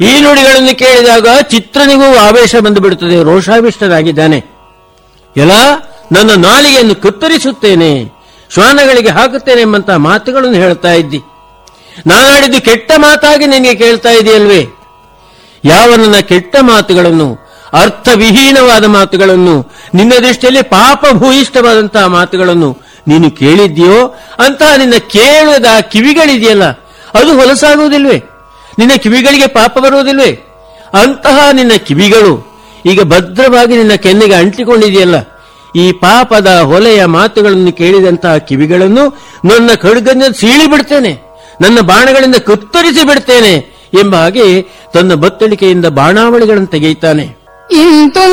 ಈ ನುಡಿಗಳನ್ನು ಕೇಳಿದಾಗ ಚಿತ್ರನಿಗೂ ಆವೇಶ ಬಂದು ಬಿಡುತ್ತದೆ ರೋಷಾವಿಷ್ಟನಾಗಿದ್ದಾನೆ ಎಲ್ಲ ನನ್ನ ನಾಲಿಗೆಯನ್ನು ಕತ್ತರಿಸುತ್ತೇನೆ ಶ್ವಾನಗಳಿಗೆ ಹಾಕುತ್ತೇನೆ ಎಂಬಂತ ಮಾತುಗಳನ್ನು ಹೇಳ್ತಾ ಇದ್ದಿ ನಾನಾಡಿದ್ದು ಕೆಟ್ಟ ಮಾತಾಗಿ ನಿನಗೆ ಕೇಳ್ತಾ ಇದೆಯಲ್ವೇ ಯಾವ ನನ್ನ ಕೆಟ್ಟ ಮಾತುಗಳನ್ನು ಅರ್ಥವಿಹೀನವಾದ ಮಾತುಗಳನ್ನು ನಿನ್ನ ದೃಷ್ಟಿಯಲ್ಲಿ ಪಾಪಭೂಯಿಷ್ಠವಾದಂತಹ ಮಾತುಗಳನ್ನು ನೀನು ಕೇಳಿದ್ಯೋ ಅಂತಹ ನಿನ್ನ ಕೇಳದ ಕಿವಿಗಳಿದೆಯಲ್ಲ ಅದು ಹೊಲಸಾಗುವುದಿಲ್ವೇ ನಿನ್ನ ಕಿವಿಗಳಿಗೆ ಪಾಪ ಬರುವುದಿಲ್ವೇ ಅಂತಹ ನಿನ್ನ ಕಿವಿಗಳು ಈಗ ಭದ್ರವಾಗಿ ನಿನ್ನ ಕೆನ್ನೆಗೆ ಅಂಟಿಕೊಂಡಿದೆಯಲ್ಲ ಈ ಪಾಪದ ಹೊಲೆಯ ಮಾತುಗಳನ್ನು ಕೇಳಿದಂತಹ ಕಿವಿಗಳನ್ನು ನನ್ನ ಖಡ್ಗದಿಂದ ಸೀಳಿ ಬಿಡ್ತೇನೆ ನನ್ನ ಬಾಣಗಳಿಂದ ಕತ್ತರಿಸಿ ಬಿಡ್ತೇನೆ ಎಂಬ ಹಾಗೆ ತನ್ನ ಬತ್ತಳಿಕೆಯಿಂದ ಬಾಣಾವಳಿಗಳನ್ನು ತೆಗೆಯುತ್ತಾನೆ ಇಂತು